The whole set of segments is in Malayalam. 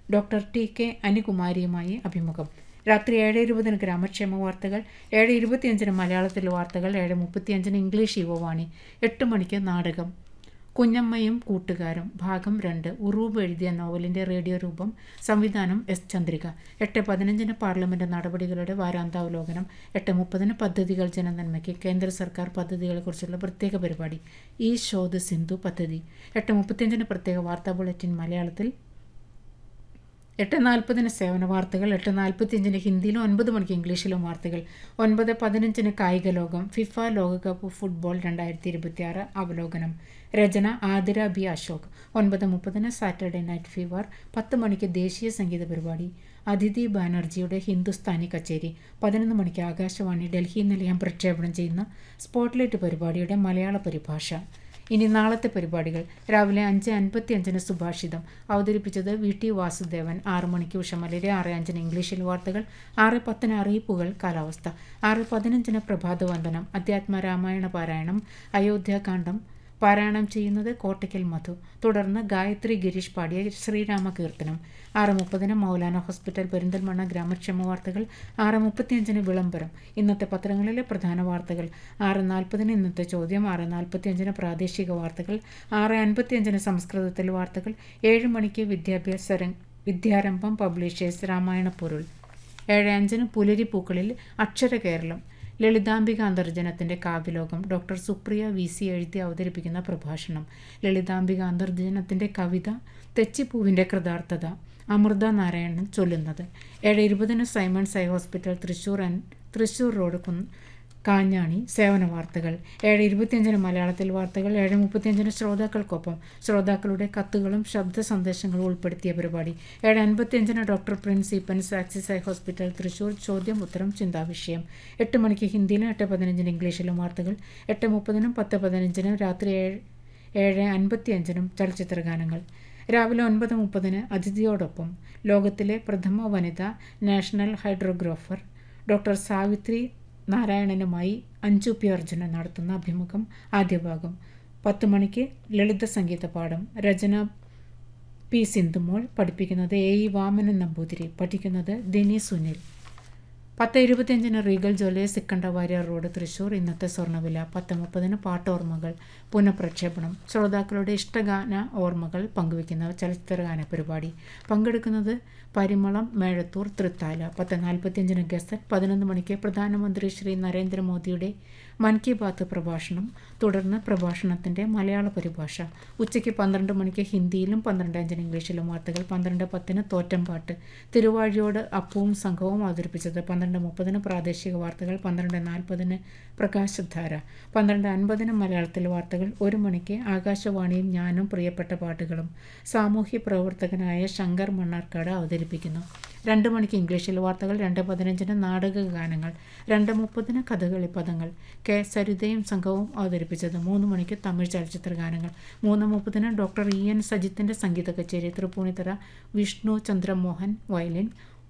ഡോക്ടർ ടി കെ അനുകുമാരിയുമായി അഭിമുഖം രാത്രി ഏഴ് ഇരുപതിന് ഗ്രാമക്ഷേമ വാർത്തകൾ ഏഴ് ഇരുപത്തിയഞ്ചിന് മലയാളത്തിൽ വാർത്തകൾ ഏഴ് മുപ്പത്തിയഞ്ചിന് ഇംഗ്ലീഷ് യുവവാണി എട്ട് മണിക്ക് നാടകം കുഞ്ഞമ്മയും കൂട്ടുകാരും ഭാഗം രണ്ട് ഉറൂബ് എഴുതിയ നോവലിൻ്റെ റേഡിയോ രൂപം സംവിധാനം എസ് ചന്ദ്രിക എട്ട് പതിനഞ്ചിന് പാർലമെൻറ്റ് നടപടികളുടെ വാരാന്താവലോകനം എട്ട് മുപ്പതിന് പദ്ധതികൾ ജനനന്മയ്ക്ക് കേന്ദ്ര സർക്കാർ പദ്ധതികളെക്കുറിച്ചുള്ള പ്രത്യേക പരിപാടി ഈ ശോധ സിന്ധു പദ്ധതി എട്ട് മുപ്പത്തിയഞ്ചിന് പ്രത്യേക വാർത്താ ബുള്ളറ്റിൻ മലയാളത്തിൽ എട്ട് നാൽപ്പതിന് സേവന വാർത്തകൾ എട്ട് നാൽപ്പത്തിയഞ്ചിന് ഹിന്ദിയിലും ഒൻപത് മണിക്ക് ഇംഗ്ലീഷിലും വാർത്തകൾ ഒൻപത് പതിനഞ്ചിന് കായിക ലോകം ഫിഫ ലോകകപ്പ് ഫുട്ബോൾ രണ്ടായിരത്തി ഇരുപത്തിയാറ് അവലോകനം രചന ആതിര ബി അശോക് ഒൻപത് മുപ്പതിന് സാറ്റർഡേ നൈറ്റ് ഫീവർ പത്ത് മണിക്ക് ദേശീയ സംഗീത പരിപാടി അതിഥി ബാനർജിയുടെ ഹിന്ദുസ്ഥാനി കച്ചേരി പതിനൊന്ന് മണിക്ക് ആകാശവാണി ഡൽഹി നിലയം പ്രക്ഷേപണം ചെയ്യുന്ന സ്പോട്ട്ലൈറ്റ് പരിപാടിയുടെ മലയാള പരിഭാഷ ഇനി നാളത്തെ പരിപാടികൾ രാവിലെ അഞ്ച് അൻപത്തി അഞ്ചിന് സുഭാഷിതം അവതരിപ്പിച്ചത് വി ടി വാസുദേവൻ ആറ് മണിക്ക് ഉഷമലരെ ആറ് അഞ്ചിന് ഇംഗ്ലീഷിൽ വാർത്തകൾ ആറ് പത്തിന് അറിയിപ്പുകൾ കാലാവസ്ഥ ആറ് പതിനഞ്ചിന് പ്രഭാതവന്ദനം അധ്യാത്മ രാമായണ പാരായണം അയോധ്യാകാന്ഡം പാരായണം ചെയ്യുന്നത് കോട്ടയ്ക്കൽ മധു തുടർന്ന് ഗായത്രി ഗിരീഷ് പാടിയ ശ്രീരാമ കീർത്തനം ആറ് മുപ്പതിന് മൗലാന ഹോസ്പിറ്റൽ പെരിന്തൽമണ്ണ ഗ്രാമക്ഷേമ വാർത്തകൾ ആറ് മുപ്പത്തിയഞ്ചിന് വിളംബരം ഇന്നത്തെ പത്രങ്ങളിലെ പ്രധാന വാർത്തകൾ ആറ് നാൽപ്പതിന് ഇന്നത്തെ ചോദ്യം ആറ് നാൽപ്പത്തിയഞ്ചിന് പ്രാദേശിക വാർത്തകൾ ആറ് അൻപത്തിയഞ്ചിന് സംസ്കൃതത്തിൽ വാർത്തകൾ ഏഴ് മണിക്ക് വിദ്യാഭ്യാസ രംഗ് വിദ്യാരംഭം പബ്ലിഷേഴ്സ് രാമായണ പൊരുൾ ഏഴ് അഞ്ചിന് പുലരിപ്പൂക്കളിൽ അക്ഷര കേരളം ലളിതാംബിക അന്തർജനത്തിൻ്റെ കാവ്യലോകം ഡോക്ടർ സുപ്രിയ വി സി എഴുതി അവതരിപ്പിക്കുന്ന പ്രഭാഷണം ലളിതാംബിക അന്തർജനത്തിൻ്റെ കവിത തെച്ചിപ്പൂവിൻ്റെ കൃതാർത്ഥത അമൃത നാരായണൻ ചൊല്ലുന്നത് ഏഴ് ഇരുപതിന് സൈമൺ സൈ hospital Thrissur and Thrissur road കുന്ന് കാഞ്ഞാണി സേവന വാർത്തകൾ ഏഴ് ഇരുപത്തിയഞ്ചിന് മലയാളത്തിൽ വാർത്തകൾ ഏഴ് മുപ്പത്തിയഞ്ചിന് ശ്രോതാക്കൾക്കൊപ്പം ശ്രോതാക്കളുടെ കത്തുകളും ശബ്ദ സന്ദേശങ്ങളും ഉൾപ്പെടുത്തിയ പരിപാടി ഏഴ് അൻപത്തിയഞ്ചിന് doctor Prince Eapen's Axis eye hospital Thrissur ചോദ്യം ഉത്തരം ചിന്താവിഷയം എട്ട് മണിക്ക് ഹിന്ദിയിലും എട്ട് പതിനഞ്ചിന് ഇംഗ്ലീഷിലും വാർത്തകൾ എട്ട് മുപ്പതിനും പത്ത് പതിനഞ്ചിനും രാത്രി ഏഴ് ഏഴ് അൻപത്തിയഞ്ചിനും ചലച്ചിത്ര ഗാനങ്ങൾ രാവിലെ ഒൻപത് മുപ്പതിന് അതിഥിയോടൊപ്പം ലോകത്തിലെ പ്രഥമ വനിത നാഷണൽ ഹൈഡ്രോഗ്രാഫർ ഡോക്ടർ സാവിത്രി നാരായണനുമായി അഞ്ചു പി അർജുന നടത്തുന്ന അഭിമുഖം ആദ്യ ഭാഗം പത്ത് മണിക്ക് ലളിത സംഗീത പാഠം രചന പി സിന്ധുമോൾ പഠിപ്പിക്കുന്നത് എ ഇ വാമനൻ നമ്പൂതിരി പഠിക്കുന്നത് ദിനി സുനിൽ പത്ത് ഇരുപത്തിയഞ്ചിന് റീഗൽ ജ്വല്ലേ സിക്കണ്ട വാര്യർ റോഡ് തൃശ്ശൂർ ഇന്നത്തെ സ്വർണ്ണവില പത്ത് മുപ്പതിന് പാട്ടോർമ്മകൾ പുനഃപ്രക്ഷേപണം ശ്രോതാക്കളുടെ ഇഷ്ടഗാന ഓർമ്മകൾ പങ്കുവയ്ക്കുന്ന ചലച്ചിത്രഗാന പരിപാടി പങ്കെടുക്കുന്നത് പരിമളം മേഴത്തൂർ തൃത്താല പത്ത് നാൽപ്പത്തിയഞ്ചിന് ഗസറ്റ് പതിനൊന്ന് മണിക്ക് പ്രധാനമന്ത്രി ശ്രീ നരേന്ദ്രമോദിയുടെ മൻ കി ബാത്ത് പ്രഭാഷണം തുടർന്ന് പ്രഭാഷണത്തിൻ്റെ മലയാള പരിഭാഷ ഉച്ചയ്ക്ക് പന്ത്രണ്ട് മണിക്ക് ഹിന്ദിയിലും പന്ത്രണ്ട് അഞ്ചിന് ഇംഗ്ലീഷിലും വാർത്തകൾ പന്ത്രണ്ട് പത്തിന് തോറ്റംപാട്ട് തിരുവാഴിയോട് അപ്പവും സംഘവും അവതരിപ്പിച്ചത് പന്ത്രണ്ട് മുപ്പതിന് പ്രാദേശിക വാർത്തകൾ പന്ത്രണ്ട് നാൽപ്പതിന് പ്രകാശധാര പന്ത്രണ്ട് അൻപതിന് മലയാളത്തിൽ വാർത്തകൾ ഒരു മണിക്ക് ആകാശവാണിയും ഞാനും പ്രിയപ്പെട്ട പാട്ടുകളും സാമൂഹ്യ പ്രവർത്തകനായ ശങ്കർ മണ്ണാർക്കാട് അവതരിപ്പിക്കുന്നു രണ്ട് മണിക്ക് ഇംഗ്ലീഷിൽ വാർത്തകൾ രണ്ട് പതിനഞ്ചിന് നാടക ഗാനങ്ങൾ രണ്ട് മുപ്പതിന് കഥകളി പദങ്ങൾ കെ സരിതയും സംഘവും അവതരിപ്പിച്ചത് മൂന്ന് മണിക്ക് തമിഴ് ചലച്ചിത്ര ഗാനങ്ങൾ മൂന്ന് മുപ്പതിന് ഡോക്ടർ ഇ എൻ സജിത്തിൻ്റെ സംഗീത കച്ചേരി Tripunithura Vishnu Chandramohan violin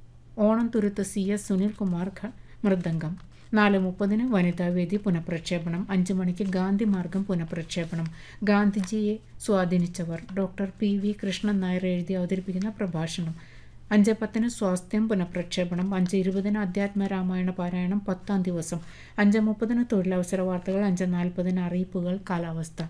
Onam Thuruthu C S Sunilkumar mridangam നാല് മുപ്പതിന് വനിതാവേദി പുനഃപ്രക്ഷേപണം അഞ്ച് മണിക്ക് ഗാന്ധി മാർഗം പുനഃപ്രക്ഷേപണം ഗാന്ധിജിയെ സ്വാധീനിച്ചവർ doctor P V Krishnan Nair എഴുതി അവതരിപ്പിക്കുന്ന പ്രഭാഷണം അഞ്ച് പത്തിന് സ്വാസ്ഥ്യം പുനഃപ്രക്ഷേപണം അഞ്ച് ഇരുപതിന് അധ്യാത്മ രാമായണ പാരായണം പത്താം ദിവസം അഞ്ച് മുപ്പതിന് തൊഴിലവസര വാർത്തകൾ അഞ്ച് നാൽപ്പതിന് അറിയിപ്പുകൾ കാലാവസ്ഥ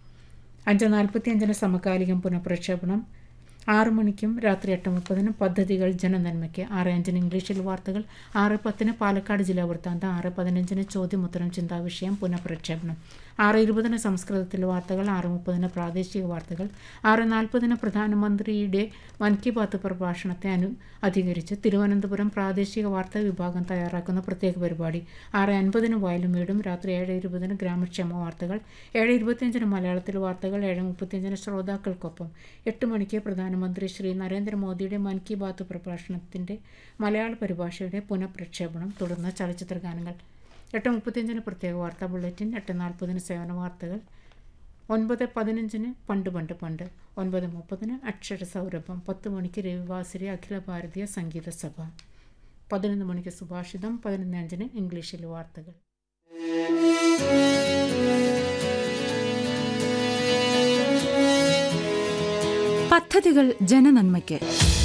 അഞ്ച് നാൽപ്പത്തി അഞ്ചിന് സമകാലികം പുനഃപ്രക്ഷേപണം ആറ് മണിക്കും രാത്രി എട്ട് മുപ്പതിനും പദ്ധതികൾ ജനനന്മയ്ക്ക് ആറ് അഞ്ചിന് ഇംഗ്ലീഷിൽ വാർത്തകൾ ആറ് പത്തിന് പാലക്കാട് ജില്ലാ വൃത്താന്തം ആറ് പതിനഞ്ചിന് ചോദ്യമുത്തരം ചിന്താവിഷയം പുനഃപ്രക്ഷേപണം ആറ് ഇരുപതിന് സംസ്കൃതത്തിൽ വാർത്തകൾ ആറ് മുപ്പതിന് പ്രാദേശിക വാർത്തകൾ ആറ് നാൽപ്പതിന് പ്രധാനമന്ത്രിയുടെ മൻ കി ബാത്ത് പ്രഭാഷണത്തെ അനു അധികരിച്ച് തിരുവനന്തപുരം പ്രാദേശിക വാർത്താ വിഭാഗം തയ്യാറാക്കുന്ന പ്രത്യേക പരിപാടി ആറ് അൻപതിന് വയലും വീടും രാത്രി ഏഴ് ഇരുപതിന് ഗ്രാമക്ഷേമ വാർത്തകൾ ഏഴ് ഇരുപത്തിയഞ്ചിന് മലയാളത്തിൽ വാർത്തകൾ ഏഴ് മുപ്പത്തിയഞ്ചിന് ശ്രോതാക്കൾക്കൊപ്പം എട്ട് മണിക്ക് പ്രധാനമന്ത്രി ശ്രീ നരേന്ദ്രമോദിയുടെ മൻ കി ബാത്ത് പ്രഭാഷണത്തിൻ്റെ മലയാള പരിഭാഷയുടെ പുനഃപ്രക്ഷേപണം തുടർന്ന് ചലച്ചിത്ര ഗാനങ്ങൾ എട്ട് മുപ്പത്തിയഞ്ചിന് പ്രത്യേക വാർത്താ ബുള്ളറ്റിൻ എട്ട് നാൽപ്പതിന് സേവന വാർത്തകൾ ഒൻപത് പതിനഞ്ചിന് പണ്ട് പണ്ട് പണ്ട് ഒൻപത് മുപ്പതിന് അക്ഷര സൗരഭം പത്ത് മണിക്ക് രവിവാസരി അഖില ഭാരതീയ സംഗീത സഭ പതിനൊന്ന് മണിക്ക് സുഭാഷിതം പതിനൊന്ന് അഞ്ചിന് ഇംഗ്ലീഷിൽ വാർത്തകൾ പദ്ധതികൾ ജനനന്മയ്ക്ക്